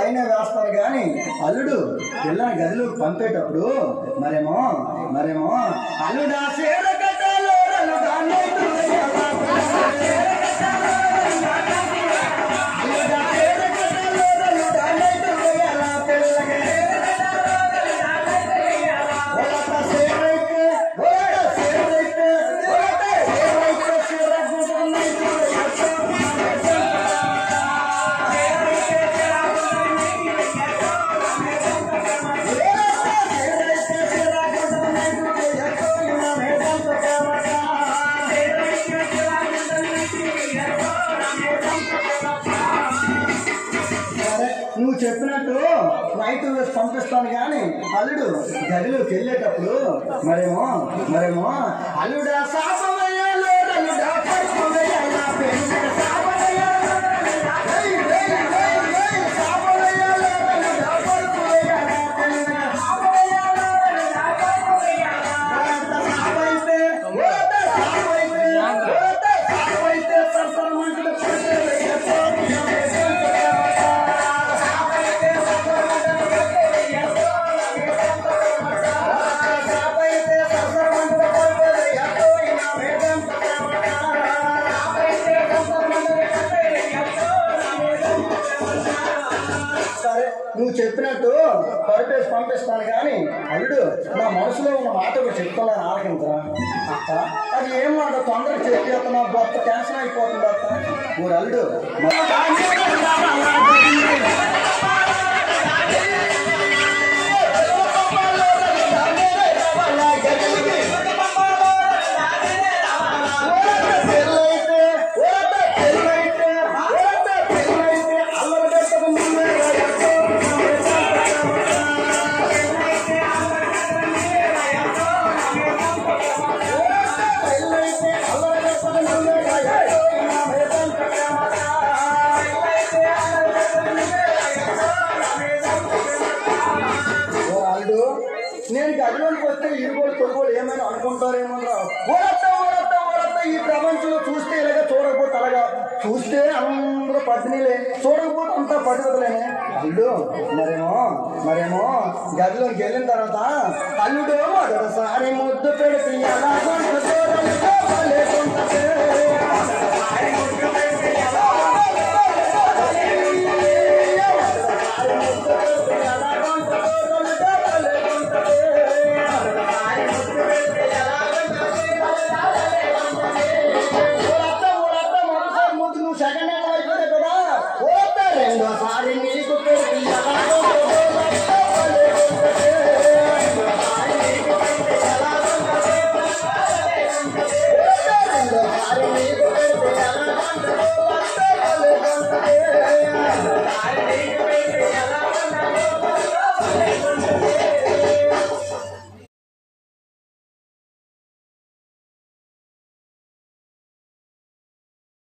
లైనే వేస్తారు కానీ అల్లుడు పిల్లని గదిలోకి పంపేటప్పుడు మరేమో మరేమో అల్లుడా సేర కట్టాలో అల్లుడా నైటు వేయాలా? అల్లుడా సేర కట్టాలో అల్లుడా నైటు వేయాలా పిల్లకి? ఒలట సేరైతే, ఒలట సేరైతే, ఒలట సేరైతే సేర గుడ్డ నైటు వేయాలా? సరే, నువ్వు చెప్పినట్టు నైట్ వేసి పంపిస్తాను కానీ అల్లుడు గదిలోకి వెళ్ళేటప్పుడు మరేమో మరేమో అల్లుడా శాపమయ్యాలో అల్లుడా పడుకోవయ్యా పెళ్ళికి శాపమయ్యా. ఏయ్, ఏయ్, ఏయ్, ఏయ్, శాపమయ్యాలో అల్లుడా పడుకోవయ్యా పెళ్ళికి శాపమయ్యాలో అల్లుడా పడుకోవయ్యా. ఓరంత శాపమైతే, ఓరంత శాపమైతే, ఓరంత శాపమైతే సరసరమంటలు పడితే వెయ్యొచ్చు. సరే నువ్వు చెప్పినట్టు పరిపేసి పంపిస్తాను కానీ అల్లుడు నా మనసులో ఉన్న మాట ఒకటి చెప్తున్నాను ఆలకించరా అక్క అది ఏం మాట తొందరగా చెప్పేస్తున్నా గొప్ప టెన్షన్ అయిపోతుంది అక్క ఊరు అల్లుడు ఓ అల్లుడు నేను గదిలోకి వస్తే ఇరుగోలు తొడుగోలు ఏమైనా అనుకుంటారేమో ఓడత్త ఓడత్త ఓడత్త ఈ ప్రపంచంలో చూస్తే ఇలాగ చూడకపోతే అలాగా చూస్తే అందరూ పద్మిలే చూడకపోతే అంతా పట్టుదలేనే అల్లుడు మరేమో మరేమో గదిలోకి వెళ్ళిన తర్వాత అల్లుడు మొదటిసారి ముద్దు పెడితే ఎలా కొంత దూరం పోలేకుంటే.